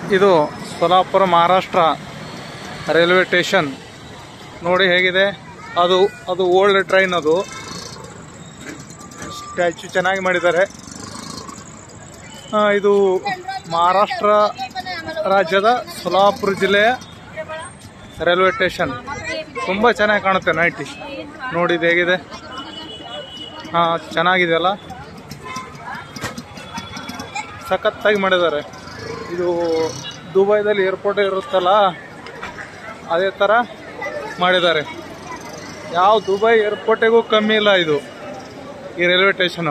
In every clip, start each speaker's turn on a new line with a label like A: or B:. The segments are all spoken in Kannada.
A: ಇದು ಸೋಲಾಪುರ ಮಹಾರಾಷ್ಟ್ರ ರೈಲ್ವೆ ಸ್ಟೇಷನ್ ನೋಡಿ ಹೇಗಿದೆ ಅದು ಅದು ಓಲ್ಡ್ ಟ್ರೈನ್ ಅದು ಸ್ಟ್ಯಾಚ್ಯೂ ಚೆನ್ನಾಗಿ ಮಾಡಿದ್ದಾರೆ ಆ, ಇದು ಮಹಾರಾಷ್ಟ್ರ ರಾಜ್ಯದ ಸೋಲಾಪುರ ಜಿಲ್ಲೆಯ ರೈಲ್ವೆ ಸ್ಟೇಷನ್ ತುಂಬ ಚೆನ್ನಾಗಿ ಕಾಣುತ್ತೆ ನೈಟಿ ನೋಡಿ ಇದು ಹೇಗಿದೆ ಹಾಂ ಚೆನ್ನಾಗಿದೆ ಅಲ್ಲ ಸಖತ್ತಾಗಿ ಮಾಡಿದ್ದಾರೆ ಇದು ದುಬೈದಲ್ಲಿ ಏರ್ಪೋರ್ಟ್ ಇರುತ್ತಲ್ಲ ಅದೇ ಥರ ಮಾಡಿದ್ದಾರೆ ಯಾವ ದುಬೈ ಏರ್ಪೋರ್ಟಿಗೂ ಕಮ್ಮಿ ಇಲ್ಲ ಇದು ಈ ರೈಲ್ವೆ ಸ್ಟೇಷನು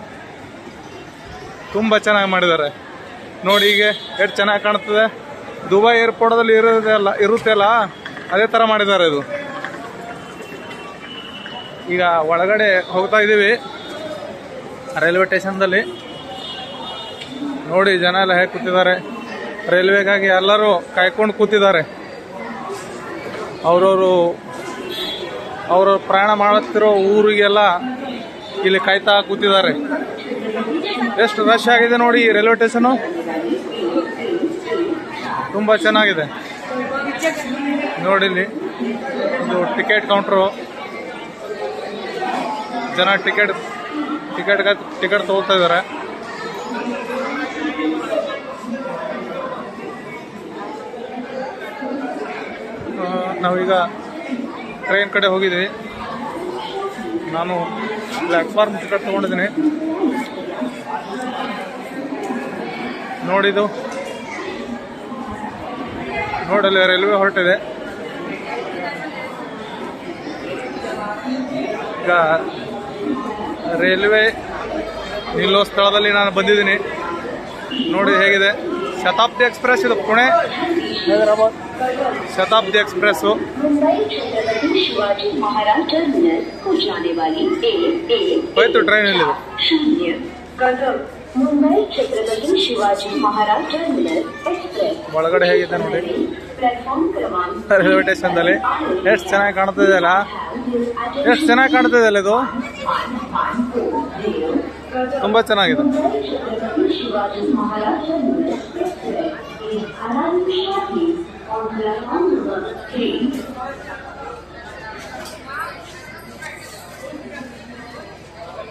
A: ತುಂಬ ಚೆನ್ನಾಗಿ ಮಾಡಿದ್ದಾರೆ ನೋಡಿ ಈಗ ಎಷ್ಟು ಚೆನ್ನಾಗಿ ಕಾಣ್ತದೆ ದುಬೈ ಏರ್ಪೋರ್ಟದಲ್ಲಿ ಇರೋದಲ್ಲ ಇರುತ್ತೆಲ್ಲ ಅದೇ ಥರ ಮಾಡಿದ್ದಾರೆ ಇದು ಈಗ ಒಳಗಡೆ ಹೋಗ್ತಾ ಇದ್ದೀವಿ ರೈಲ್ವೆ ಸ್ಟೇಷನ್ದಲ್ಲಿ ನೋಡಿ ಜನ ಎಲ್ಲ ಹೇಗೆ ಕೂತಿದ್ದಾರೆ ರೈಲ್ವೆಗಾಗಿ ಎಲ್ಲರೂ ಕಾಯ್ಕೊಂಡು ಕೂತಿದ್ದಾರೆ ಅವರವರು ಅವರು ಪ್ರಯಾಣ ಮಾಡುತ್ತಿರೋ ಊರಿಗೆಲ್ಲ ಇಲ್ಲಿ ಕಾಯ್ತಾ ಕೂತಿದ್ದಾರೆ ಎಷ್ಟು ರಶ್ ಆಗಿದೆ ನೋಡಿ ಈ ರೈಲ್ವೆ ಸ್ಟೇಷನು ತುಂಬ ಚೆನ್ನಾಗಿದೆ ನೋಡಿ ಇಲ್ಲಿ ಇದು ಟಿಕೆಟ್ ಕೌಂಟ್ರು ಜನ ಟಿಕೆಟ್ ಟಿಕೆಟ್ ಟಿಕೆಟ್ ತಗೋತಾ ಇದ್ದಾರೆ ಆ, ನಾವೀಗ ಟ್ರೈನ್ ಕಡೆ ಹೋಗಿದ್ವಿ ನಾನು ಪ್ಲಾಟ್ಫಾರ್ಮ್ ಟಿಕೆಟ್ ತೊಗೊಂಡಿದ್ದೀನಿ ನೋಡಿದು ನೋಡಲ್ಲಿ ರೈಲ್ವೆ ಹೊರಟಿದೆ ಈಗ ರೈಲ್ವೆ ನಿಲ್ಲೋ ಸ್ಥಳದಲ್ಲಿ ನಾನು ಬಂದಿದ್ದೀನಿ ನೋಡಿ ಹೇಗಿದೆ ಶತಾಬ್ದಿ ಎಕ್ಸ್ಪ್ರೆಸ್ ಇದು ಪುಣೆ ಹೈದರಾಬಾದ್ ಶತಾಬ್ದಿ ಎಕ್ಸ್ಪ್ರೆಸ್ಸು
B: मुंबई छत्रपति शिवाजी महाराज टर्मिनस को जाने वाली एक एक
A: ಹೋಯ್ತು ಟ್ರೈನ್ ಇಲ್ಲಿದು
B: शून्य कदम मुंबई छत्रपति शिवाजी महाराज टर्मिनस एक्सप्रेस
A: ಒಳಗಡೆ ಹೇಗಿದೆ ನೋಡಿ
B: प्लेटफॉर्म क्रमांक
A: ರೈಲ್ವೆ ಸ್ಟೇಷನ್ದಲ್ಲಿ ಎಷ್ಟು ಚೆನ್ನಾಗಿ ಕಾಣ್ತಿದೆ ಅಲ್ಲ ಎಷ್ಟು ಚೆನ್ನಾಗಿ ಕಾಣ್ತಿದೆ ಅಲ್ಲ ಇದು ತುಂಬ ಚೆನ್ನಾಗಿದೆ
B: Chhatrapati Shivaji Maharaj terminus express is arriving shortly on platform number three.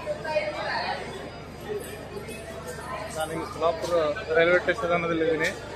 A: ನಾನೀಗ ಸೋಲಾಪುರ ರೈಲ್ವೆ ಸ್ಟೇಷನ್ ಅನ್ನೋದಲ್ಲಿದ್ದೀನಿ